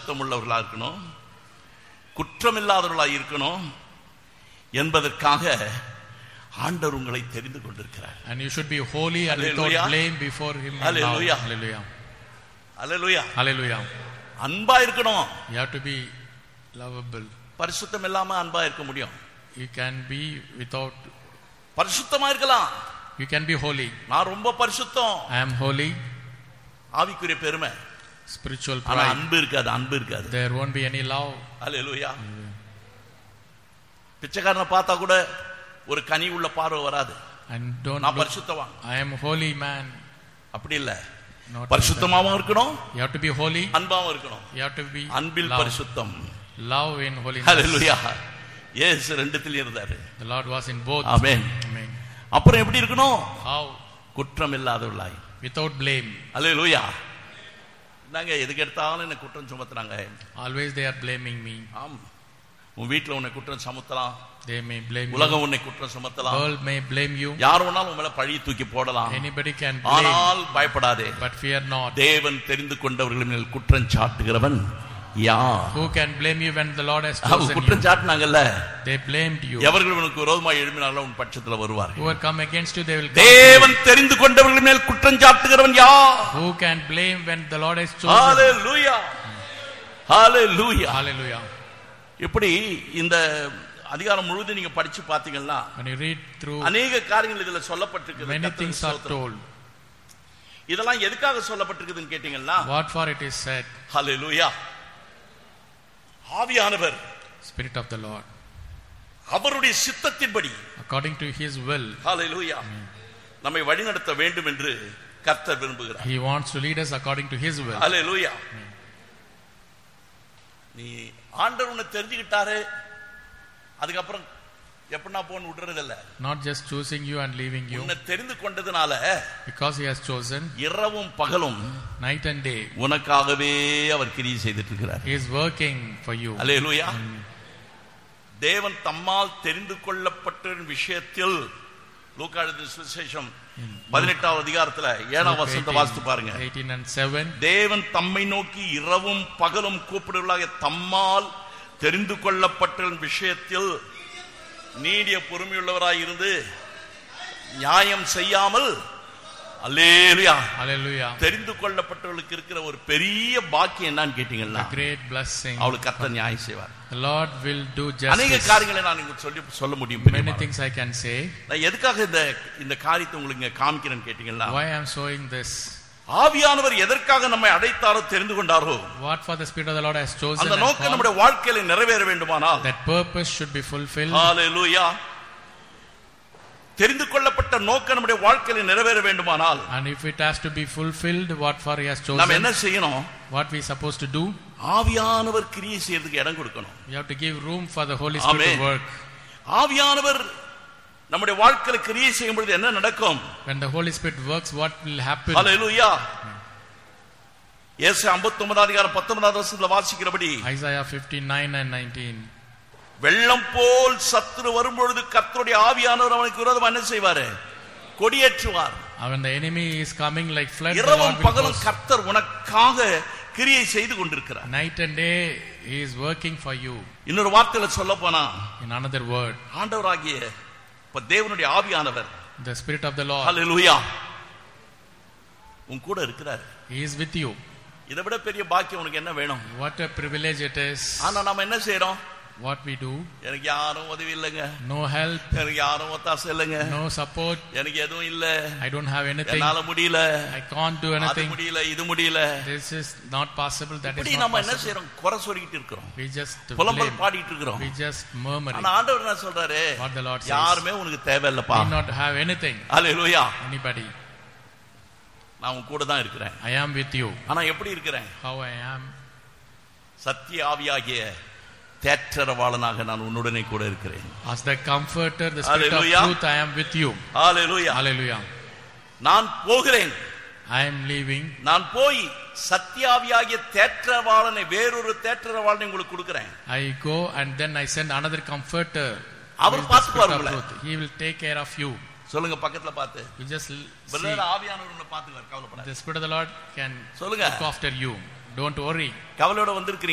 பரிசுத்தம் உள்ளவர்களா இருக்கணும் குற்றமில்லாதவர்களா இருக்கணும் என்பதற்காக ஆண்டவர் உங்களை தெரிந்து கொண்டிருக்கிறார் And you should be holy and Hallelujah. without blame before Him. in love. Hallelujah. Hallelujah. Hallelujah Hallelujah. அன்பா இருக்கணும் You have to be lovable. பரிசுத்தம் இல்லாம அன்பா இருக்க முடியும் You can be without, பரிசுத்தமா இருக்கலாம் you can be holy. நான் ரொம்ப பரிசுத்தம் I am holy, ஆவிக்குரிய பெருமை spiritual ஆனா pride. அன்பு இருக்காது அன்பு இருக்காது There won't be any love. அல்லேலூயா பிச்சைக்காரனை பார்த்தா கூட ஒரு கனி உள்ள பார்வை வராது And don't நான் look, பரிசுத்தவான் I am holy man. அப்படி இல்ல Not like பரிசுத்தமாவும் இருக்கணும் that. You have to be holy. அன்பாவும் இருக்கணும் You have to be Anbil love. பரிசுத்தம் Love in holiness. அல்லேலூயா இயேசு ரெண்டுத்துல இருந்தாரு The Lord was in both. Amen Amen. அப்புறம் எப்படி இருக்கணும் How? குற்றம் இல்லாதவர்களாய் Without blame. அல்லேலூயா நாங்க எதுக்கு எடுத்தாலும் என்ன குற்றம் சுமத்துறாங்க Always they are blaming me. ஆம் உன் வீட்டுல உன்னை குற்றம் சுமத்தலாம் They may blame you. உலகம் உன்னை குற்றம் சுமத்தலாம் World may blame you. யார் வேணாலும் உன் மேல பழி தூக்கி போடலாம் Anybody can blame. ஆனால் பயப்படாதே But fear not. தேவன் தெரிந்து கொண்டவர்கள் மேல் குற்றம் சாட்டுகிறவன் யார் Who can blame you when the Lord has அவங்க chosen குற்றம் you? சாட்டினாங்கல்ல They blamed you. எவர்கள் உனக்கு விரோதமாக எழுப்பினாலும் உன் பட்சத்துல வருவார்கள் Who come against you, they will come. தேவன் தெரிந்து கொண்டவர்கள் மேல் குற்றம் சாட்டுகிறவன் யார் Who can blame when the Lord has chosen? Hallelujah hallelujah Hallelujah. இப்படி இந்த அதிகாரம் முழுவதும் நீங்க படிச்சு பாத்தீங்கன்னா When you read through, அநேக காரியங்கள் இதுல சொல்லப்பட்டிருக்கு many things are told. இதெல்லாம் எதுக்காக சொல்லப்பட்டிருக்குதுன்னு கேட்டீங்கன்னா What for it is said, ஹalleluya ஆவியானவர் Spirit of the Lord, அவருடைய சித்தத்தின்படி according to His will, ஹalleluya நம்மை வழிநடத்த வேண்டும் என்று கர்த்தர் விரும்புகிறார் He wants to lead us according to His will. ஹalleluya நீ ஆண்டவர் உன்னை தெரிஞ்சுக்கிட்டாரு அதுக்கப்புறம் எப்படின்னா போன்னு விடுறதில்ல Not just choosing you and leaving you, உன்னை தெரிந்து கொண்டதுனால because He has chosen இரவும் பகலும் night and day. உனக்காகவே அவர் கிரியை செய்துட்டு இருக்கிறார் He is working for you. அல்லேலூயா தேவன் தம்மால் தெரிந்து கொள்ளப்பட்ட விஷயத்தில் லூக்கா எழுதின சுவிசேஷம் பதினெட்டாவது அதிகாரத்துல ஏழாம் Luke வசனத்தை 18, வாசித்து பாருங்க 18 and 7. தேவன் தம்மை நோக்கி இரவும் பகலும் கூப்பிடுவதாக தம்மால் தெரிந்து கொள்ளப்பட்ட விஷயத்தில் நீடிய பொறுமையுள்ளவராய் இருந்து நியாயம் செய்யாமல் அல்லேலுயா Hallelujah. தெரிந்து கொள்ளப்பட்டவர்களுக்கு இருக்கிற ஒரு பெரிய பாக்கியம் என்னன்னு கேட்டீங்கன்னா A great blessing. அவளுக்கு கர்த்தர் நியாயம் செய்வார் The Lord will do அநேக justice. காரியங்களை நான் உங்களுக்கு சொல்லி சொல்ல முடியும் Many பிரியமானவர்களே. things I can say. நான் எதுக்காக இந்த இந்த காரியத்தை உங்களுக்கு இங்க காமிக்கிறேன்னு கேட்டீங்கன்னா Why I am showing this? ஆவியானவர் எதற்காக நம்மை அடைத்தாரோ தெரிந்து கொண்டாரோ What for the Spirit of the Lord has chosen அந்த and நோக்கம் called, நம்முடைய வாழ்க்கையில நிறைவேற வேண்டுமானால் that purpose should be fulfilled. ஹalleluya தெரிந்து கொள்ளப்பட்ட நோக்கம் நம்முடைய வாழ்க்கையில நிறைவேற வேண்டுமானால் And if it has to be fulfilled, what for He has நாம் என்ன chosen, செய்யணும் what we supposed to do, ஆவியானவர் கிரியை செய்யறதுக்கு இடம் கொடுக்கணும் we have to give room for the Holy Spirit Amen. to work. ஆவியானவர் நம்முடைய வாழ்க்கையில கிரியை செய்யும் பொழுது என்ன நடக்கும் When the Holy Spirit works, what will happen? ஹalleluya இயேசு 59 அதிகாரம் 19 வசனத்துல வாசிக்கிறபடி Isaiah 59 and 19. வெள்ளம் போல் சத்துரு வரும்பொழுது கர்த்தருடைய ஆவியானவர் அவனுக்கு விரோதமா என்ன செய்வாரு கொடியேற்றுவார் And when the enemy is coming like flood, the இரவும் Lord will பகலும் host. கர்த்தர் உனக்காக கிரியை செய்து கொண்டிருக்கிறார் Night and day, He is working for you. இன்னொரு வார்த்தையில சொல்ல போனா In another word, ஆண்டவராகிய இப்ப தேவனுடைய ஆவியானவர் the Spirit of the Lord, ஹalleluya உன் கூட இருக்கிறார் He is with you. இதை விட பெரிய பாக்கியம் உனக்கு என்ன வேணும் What a privilege it is. ஆனா நாம என்ன செய்யறோம் What we do, எனக்கு யாரும் உதவி இல்லைங்க no help, எனக்கு யாரும் ஒத்தாசை இல்லைங்க no support. எனக்கு எதுவும் இல்ல I don't have anything. என்னால முடியல I can't do அது anything. முடியல இது முடியல This is not possible. That இப்படி is not நம்ம என்ன possible. செய்யறோம் குறை சொல்லிக்கிட்டு இருக்கிறோம் We just புலம்பல் blame. பாடிட்டு இருக்கிறோம் We just murmur. ஆனா ஆண்டவர் என்ன சொல்றாரு What the Lord says. யாருமே உனக்கு தேவையில்லப்பா We not have anything. Hallelujah Anybody. நான் உன் கூட தான் இருக்கிறேன் I am with you. ஆனா எப்படி இருக்கிறேன் How I am. சத்திய ஆவியாகிய தேற்றரவாளனாக நான் உன்னுடனே கூட இருக்கிறேன் As the comforter, the spirit Hallelujah. of truth, I am with you. Hallelujah Hallelujah. நான் போகிறேன் I am leaving. நான் போய் சத்தியாவியாகிய தேற்றரவாளனை வேறொரு தேற்றரவாளனை உங்களுக்கு கொடுக்கிறேன் I go and then I send another comforter. Our who is the பார்த்துப்பார் spirit of உங்களை. truth. He will take care of you. சொல்லுங்க பக்கத்துல பார்த்து You just l- see. Brother ஆவியானவர் உங்களை பார்த்துக்குவார் கவலைப்படாத The spirit of the Lord can சொல்லுங்க look after you. Don't worry. கவலையோட வந்திருக்கிறீங்க